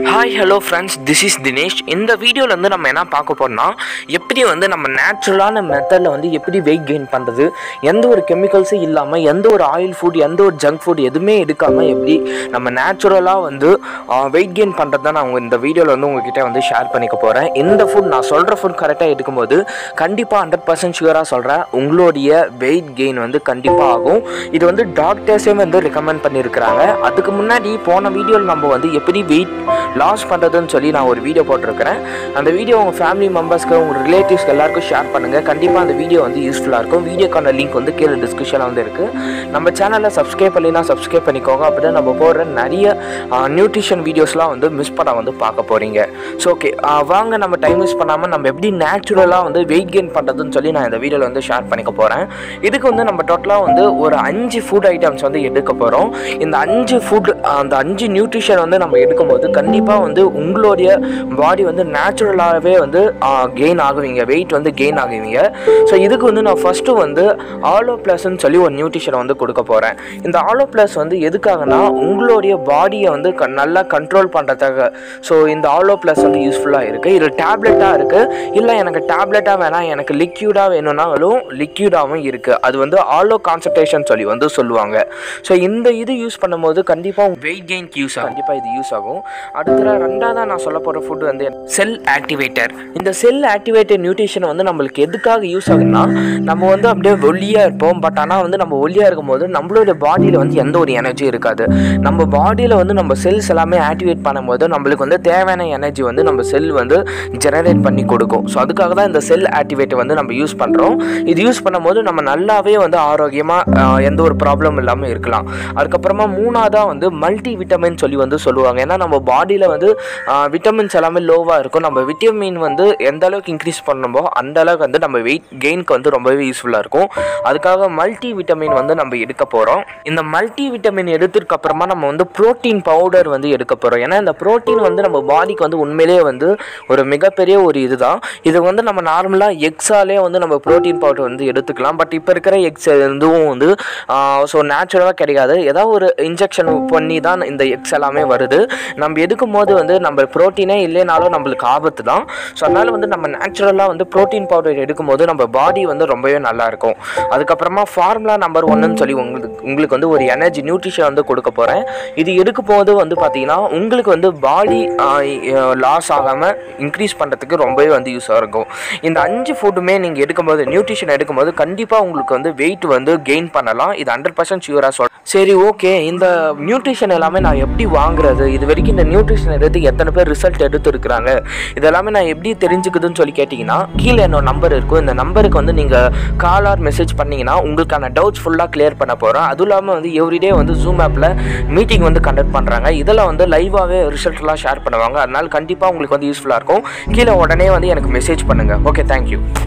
hi hello friends this is Dinesh இந்த வீடியோவில் வந்து நம்ம என்ன பார்க்க போறோம்னா எப்படி வந்து நம்ம நேச்சுரலான மெத்தடில் வந்து எப்படி வெயிட் கெயின் பண்ணுறது எந்த ஒரு கெமிக்கல்ஸும் இல்லாமல் எந்த ஒரு ஆயில் ஃபுட் எந்த ஒரு ஜங்க் ஃபுட் எதுவுமே எடுக்காமல் எப்படி நம்ம நேச்சுரலாக வந்து வெயிட் கெயின் பண்ணுறது தான் நான் உங்க இந்த வீடியோவில் வந்து உங்ககிட்ட வந்து ஷேர் பண்ணிக்க போகிறேன் இந்த ஃபுட் நான் சொல்கிற ஃபுட் கரெக்டாக எடுக்கும்போது கண்டிப்பாக ஹண்ட்ரட் பர்சன்ட் ஷுவராக சொல்கிறேன் உங்களுடைய வெயிட் கெயின் வந்து கண்டிப்பாக ஆகும் இது வந்து டாக்டர்ஸே வந்து ரெக்கமெண்ட் பண்ணியிருக்கிறாங்க அதுக்கு முன்னாடி போன வீடியோவில் நம்ம வந்து எப்படி வெயிட் லாஸ் பண்ணுறதுன்னு சொல்லி நான் ஒரு வீடியோ போட்டிருக்கிறேன் அந்த வீடியோ உங்கள் ஃபேமிலி மெம்பர்ஸ்க்கு உங்கள் ரிலேட்டிவ்ஸ்க்கு எல்லாருக்கும் ஷேர் பண்ணுங்கள் கண்டிப்பாக அந்த வீடியோ வந்து யூஸ்ஃபுல்லாக இருக்கும் வீடியோக்கான லிங்க் வந்து கீழே டிஸ்கிரிப்ஷனில் வந்து இருக்குது நம்ம சேனலை சப்ஸ்கிரைப் பண்ணினா சப்ஸ்கிரைப் பண்ணிக்கோங்க அப்படி தான் நம்ம போடுற நிறைய நியூட்ரிஷன் வீடியோஸ்லாம் வந்து மிஸ் பண்ண வந்து பார்க்க போகிறீங்க ஸோ ஓகே வாங்க நம்ம டைம் வேஸ்ட் பண்ணாமல் நம்ம எப்படி நேச்சுரலாக வந்து வெயிட் கெயின் பண்ணுறதுன்னு சொல்லி நான் இந்த வீடியோவில் வந்து ஷேர் பண்ணிக்க போகிறேன் இதுக்கு வந்து நம்ம டோட்டலாக வந்து ஒரு அஞ்சு ஃபுட் ஐட்டம்ஸ் வந்து எடுக்க போகிறோம் இந்த அஞ்சு ஃபுட் அந்த அஞ்சு நியூட்ரிஷன் வந்து நம்ம எடுக்கும்போது கண்டிப்பாக வந்து உங்களுடைய பாடி வந்து நேச்சுரலாகவே வந்து கெயின் ஆகுவீங்க வெயிட் வந்து கெயின் ஆகுவீங்க ஸோ இதுக்கு வந்து நான் ஃபஸ்ட்டு வந்து ஆலோ ப்ளஸ்ன்னு சொல்லி ஒரு நியூட்ரிஷனை வந்து கொடுக்க போகிறேன் இந்த ஆலோ ப்ளஸ் வந்து எதுக்காகனா உங்களுடைய பாடியை வந்து க நல்லா கண்ட்ரோல் பண்ணுறதுக்காக ஸோ இந்த ஆலோ ப்ளஸ் வந்து யூஸ்ஃபுல்லாக இருக்குது இது டேப்லெட்டாக இருக்குது இல்லை எனக்கு டேப்லெட்டாக வேணாம் எனக்கு லிக்யூடாக வேணும்னாலும் லிக்யூடாகவும் இருக்குது அது வந்து ஆலோ கான்சன்ட்ரேஷன் சொல்லி வந்து சொல்லுவாங்க ஸோ இந்த இது யூஸ் பண்ணும்போது கண்டிப்பாக வெயிட் கெயின்க்கு யூஸ் ஆகும் கண்டிப்பாக இது யூஸ் ஆகும் அடுத்த ரெண்டாவதாக நான் சொல்ல போகிற ஃபுட் வந்து செல் ஆக்டிவேட்டர் இந்த செல் ஆக்டிவேட்டர் நியூட்ரிஷன் வந்து நம்மளுக்கு எதுக்காக யூஸ் ஆகுதுன்னா நம்ம வந்து அப்படியே ஒல்லியாக இருப்போம் பட் ஆனால் வந்து நம்ம ஒல்லியாக இருக்கும்போது நம்மளோட பாடியில் வந்து எந்த ஒரு எனர்ஜியும் இருக்காது நம்ம பாடியில் வந்து நம்ம செல்ஸ் எல்லாமே ஆக்டிவேட் பண்ணும்போது நம்மளுக்கு வந்து தேவையான எனர்ஜி வந்து நம்ம செல் வந்து ஜெனரேட் பண்ணி கொடுக்கும் ஸோ அதுக்காக தான் இந்த செல் ஆக்டிவேட்டர் வந்து நம்ம யூஸ் பண்ணுறோம் இது யூஸ் பண்ணும்போது நம்ம நல்லாவே வந்து ஆரோக்கியமாக எந்த ஒரு ப்ராப்ளம் இல்லாமல் இருக்கலாம் அதுக்கப்புறமா மூணாவதாக வந்து மல்டி விட்டமின் சொல்லி வந்து சொல்லுவாங்க ஏன்னா நம்ம பாடியில் வந்து விட்டமின்ஸ் எல்லாமே லோவாக இருக்கும் நம்ம விட்டமின் வந்து எந்த அளவுக்கு இன்க்ரீஸ் பண்ணுமோ அந்த அளவுக்கு வந்து நம்ம வெயிட் கெயினுக்கு வந்து ரொம்பவே யூஸ்ஃபுல்லாக இருக்கும் அதுக்காக மல்டி விட்டமின் வந்து நம்ம எடுக்க போகிறோம் இந்த மல்டி விட்டமின் எடுத்ததுக்கு அப்புறமா நம்ம வந்து ப்ரோட்டீன் பவுடர் வந்து எடுக்க போகிறோம் ஏன்னா இந்த ப்ரோட்டீன் வந்து நம்ம பாடிக்கு வந்து உண்மையிலேயே வந்து ஒரு மிகப்பெரிய ஒரு இதுதான் இது வந்து நம்ம நார்மலாக எக்ஸாலே வந்து நம்ம ப்ரோட்டீன் பவுடர் வந்து எடுத்துக்கலாம் பட் இப்போ இருக்கிற எக்ஸ் இதுவும் வந்து ஸோ நேச்சுரலாக கிடைக்காது ஏதாவது ஒரு இன்ஜெக்ஷன் பண்ணி தான் இந்த எக்ஸ் எல்லாமே வருது நம்ம எடுக்கும் போது வந்து நம்ம ப்ரோட்டீனே இல்லைனாலும் நம்மளுக்கு ஆபத்து தான் ஸோ அதனால் வந்து நம்ம நேச்சுரலாக வந்து ப்ரோட்டீன் பவுடர் எடுக்கும்போது நம்ம பாடி வந்து ரொம்பவே நல்லா இருக்கும் அதுக்கப்புறமா ஃபார்முலா நம்பர் ஒன்றுன்னு சொல்லி உங்களுக்கு உங்களுக்கு வந்து ஒரு எனர்ஜி நியூட்ரிஷன் வந்து கொடுக்க போகிறேன் இது எடுக்கும் போது வந்து பார்த்தீங்கன்னா உங்களுக்கு வந்து பாடி லாஸ் ஆகாமல் இன்க்ரீஸ் பண்ணுறதுக்கு ரொம்பவே வந்து யூஸாக இருக்கும் இந்த அஞ்சு ஃபுட்டுமே நீங்கள் எடுக்கும்போது நியூட்ரிஷன் எடுக்கும்போது கண்டிப்பாக உங்களுக்கு வந்து வெயிட் வந்து கெயின் பண்ணலாம் இது ஹண்ட்ரட் பர்சன்ட் ஷியூராக சொல் சரி ஓகே இந்த நியூட்ரிஷன் எல்லாமே நான் எப்படி வாங்குறது இது வரைக்கும் இந்த நியூட்ரிஷன் எடுத்து எத்தனை பேர் ரிசல்ட் எடுத்துருக்குறாங்க இதெல்லாமே நான் எப்படி தெரிஞ்சுக்குதுன்னு சொல்லி கேட்டிங்கன்னா கீழே என்னோட நம்பர் இருக்கும் இந்த நம்பருக்கு வந்து நீங்கள் கால் ஆர் மெசேஜ் பண்ணிங்கன்னா உங்களுக்கான டவுட்ஸ் ஃபுல்லாக கிளியர் பண்ண போகிறோம் அதுவும் இல்லாமல் வந்து எவ்ரிடே வந்து ஜூம் ஆப்பில் மீட்டிங் வந்து கண்டக்ட் பண்ணுறாங்க இதெல்லாம் வந்து லைவாகவே ரிசல்ட்லாம் ஷேர் பண்ணுவாங்க அதனால் கண்டிப்பாக உங்களுக்கு வந்து யூஸ்ஃபுல்லாக இருக்கும் கீழே உடனே வந்து எனக்கு மெசேஜ் பண்ணுங்கள் ஓகே தேங்க்யூ